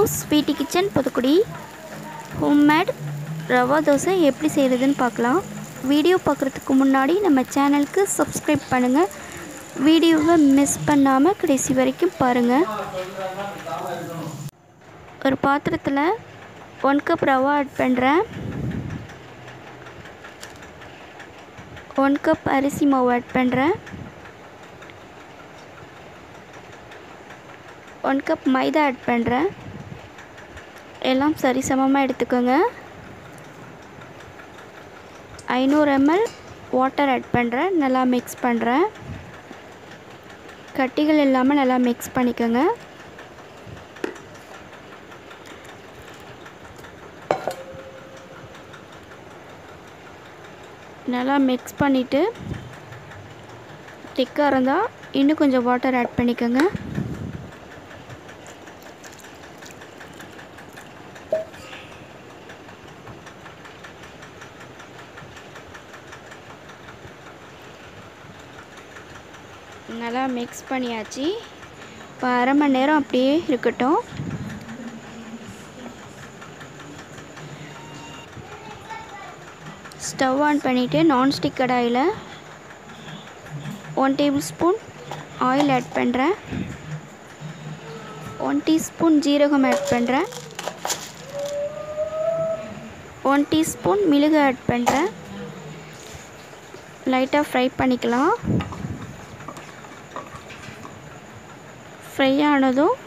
sweetie kitchen Pudukkudi homemade rava dosa எப்படி செய்கிறதுன்னு பார்க்கலாம் வீடியோ பார்க்குறதுக்கு முன்னாடி நம்ம சேனலுக்கு சப்ஸ்கிரைப் பண்ணுங்கள் வீடியோவை மிஸ் பண்ணாமல் கடைசி வரைக்கும் பாருங்கள் ஒரு பாத்திரத்தில் ஒன் கப் ரவா ஆட் பண்ணுறேன் ஒன் கப் அரிசி மாவு ஆட் பண்ணுறேன் ஒன் கப் மைதா ஆட் பண்ணுறேன் எல்லாம் சரிசமமாக எடுத்துக்கோங்க ஐநூறு எம்எல் வாட்டர் ஆட் பண்ணுறேன் நல்லா மிக்ஸ் பண்ணுறேன் கட்டிகள் இல்லாமல் நல்லா மிக்ஸ் பண்ணிக்கோங்க நல்லா மிக்ஸ் பண்ணிவிட்டு திக்காக இருந்தால் இன்னும் கொஞ்சம் வாட்டர் ஆட் பண்ணிக்கோங்க நல்லா மிக்ஸ் பண்ணியாச்சு இப்போ அரை மணி நேரம் அப்படியே இருக்கட்டும் ஸ்டவ் ஆன் பண்ணிவிட்டு நான்ஸ்டிக் கடாயில் one tablespoon oil add பண்ணுறேன் ஒன் டீஸ்பூன் ஜீரகம் ஆட் பண்ணுறேன் ஒன் டீஸ்பூன் மிளகு ஆட் பண்ணுறேன் லைட்டாக ஃப்ரை பண்ணிக்கலாம் ஃப்ரை ஆனதும்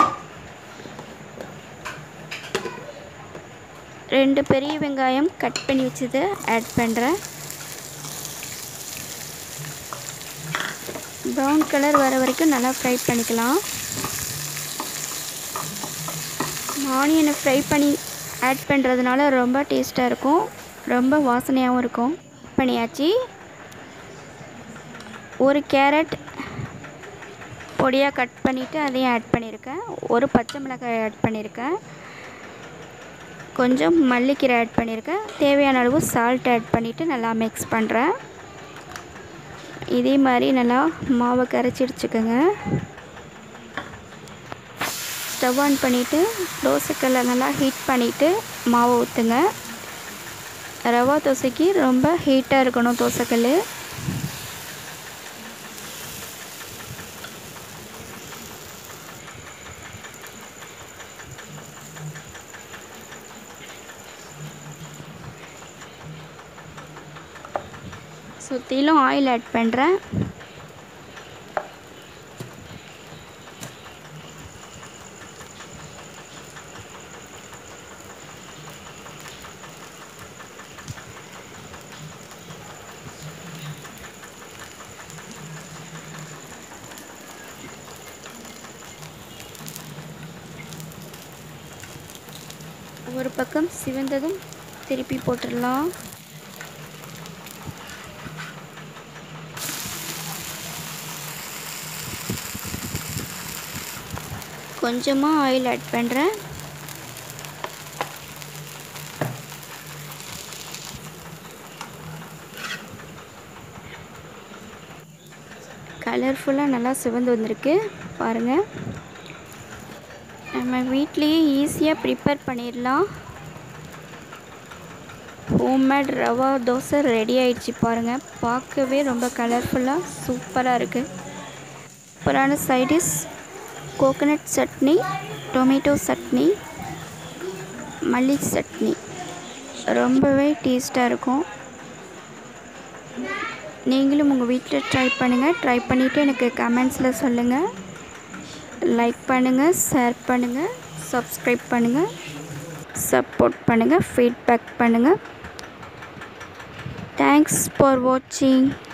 ரெண்டு பெரிய வெங்காயம் கட் பண்ணி வச்சது ஆட் பண்ணுறேன் ப்ரௌன் கலர் வர வரைக்கும் நல்லா ஃப்ரை பண்ணிக்கலாம் ஆனியனை ஃப்ரை பண்ணி ஆட் பண்ணுறதுனால ரொம்ப டேஸ்ட்டாக இருக்கும் ரொம்ப வாசனையாகவும் இருக்கும் பண்ணியாச்சு ஒரு கேரட் பொடியாக கட் பண்ணிவிட்டு அதையும் ஆட் பண்ணியிருக்கேன் ஒரு பச்சை மிளகாய் ஆட் பண்ணியிருக்கேன் கொஞ்சம் மல்லிக்கீரை ஆட் பண்ணியிருக்கேன் தேவையான அளவு சால்ட் ஆட் பண்ணிவிட்டு நல்லா மிக்ஸ் பண்ணுறேன் இதே மாதிரி நல்லா மாவை கரைச்சி வச்சுக்கோங்க ஸ்டவ் ஆன் பண்ணிவிட்டு தோசைக்கல்லை நல்லா ஹீட் பண்ணிவிட்டு மாவை ஊற்றுங்க ரவா தோசைக்கு ரொம்ப ஹீட்டாக இருக்கணும் தோசைக்கல் சுற்றிலும் ஆயில் ஆட் பண்ணுறேன் ஒரு பக்கம் சிவந்ததும் திருப்பி போட்டுடலாம் கொஞ்சமாக ஆயில் ஆட் பண்ணுறேன் கலர்ஃபுல்லாக நல்லா சிவந்து வந்திருக்கு பாருங்கள் நம்ம வீட்லேயே ஈஸியாக ப்ரிப்பேர் பண்ணிடலாம் ஹோம்மேட் ரவா தோசை ரெடி ஆயிடுச்சு பாருங்கள் பார்க்கவே ரொம்ப கலர்ஃபுல்லாக சூப்பராக இருக்குது சூப்பரான side dish coconut chutney tomato chutney மல்லி சட்னி ரொம்பவே டேஸ்ட்டாக இருக்கும் நீங்களும் உங்கள் வீட்டில் ட்ரை பண்ணுங்கள் ட்ரை பண்ணிவிட்டு எனக்கு கமெண்ட்ஸில் சொல்லுங்கள் லைக் பண்ணுங்கள் ஷேர் பண்ணுங்கள் சப்ஸ்கிரைப் பண்ணுங்கள் சப்போர்ட் பண்ணுங்கள் ஃபீட்பேக் பண்ணுங்கள் தேங்க்ஸ் ஃபார் வாட்சிங்